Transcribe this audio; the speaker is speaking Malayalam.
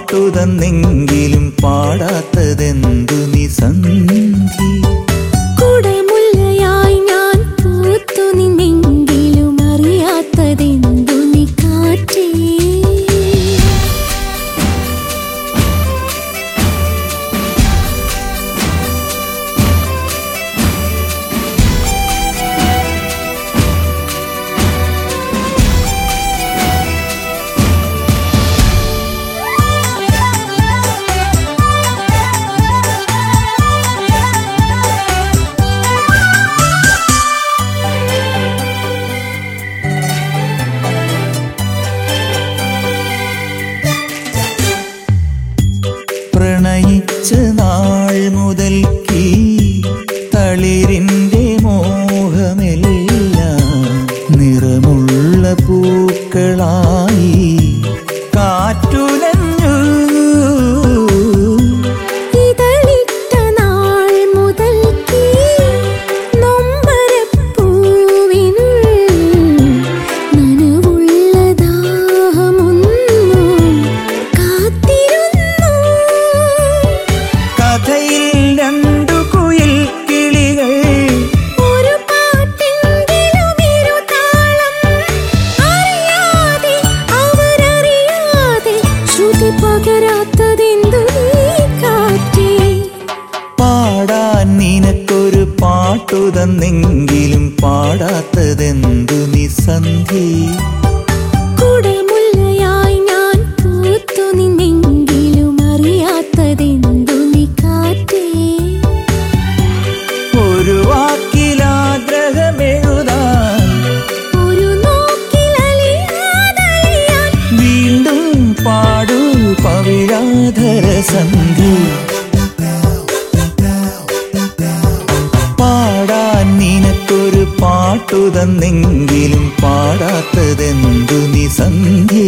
പാട്ടു തന്നെങ്കിലും പാടാത്തതെന്തു നീ സന്ധി കുടമുല്ലയായി ഞാൻ പൂത്തു നിന്നെങ്കിലും അറിയാത്തതെന്തു നീ കാറ്റേ പ്രണയിച്ച നാൾ മുതൽക്കീ തളിരിന്റെ മോഹമെല്ലാം നിറമുള്ള പൂക്കളായി കാറ്റുലഞ്ഞു ഇതളിട്ട നാൾ മുതൽക്കേ നൊമ്പരപ്പൂവിനുള്ളിൽ നനവുള്ള ദാഹമൊന്നും കാത്തിരുന്നു കഥയിൽ രണ്ടു കുയിൽ കിളികൾ ഒരു പാട്ടെങ്കിലും ഇരുതാളം അറിയാതെ അവരറിയാതെ ശ്രുതി പകരാത്തതെന്തു നീ കാറ്റേ പാടാൻ നിനക്കൊരു പാട്ടു തന്നെങ്കിലും പാടാത്തതെന്തു നീ സന്ധി കുടമുല്ലയായി ഞാൻ പൂത്തു നിന്നെങ്കിലും അറിയാത്തതെന്തു നീ കാറ്റേ ഒരു വാക്കിലാഗ്രഹമെഴുതാൻ ഒരു നോക്കിലലിയാതലിയാൻ വീണ്ടും പാടൂ പവിഴാധര സന്ധി പാടാൻ നിനക്കൊരു പാട്ടു തന്നെങ്കിലും പാടാത്തതെന്തു നീ സന്ധി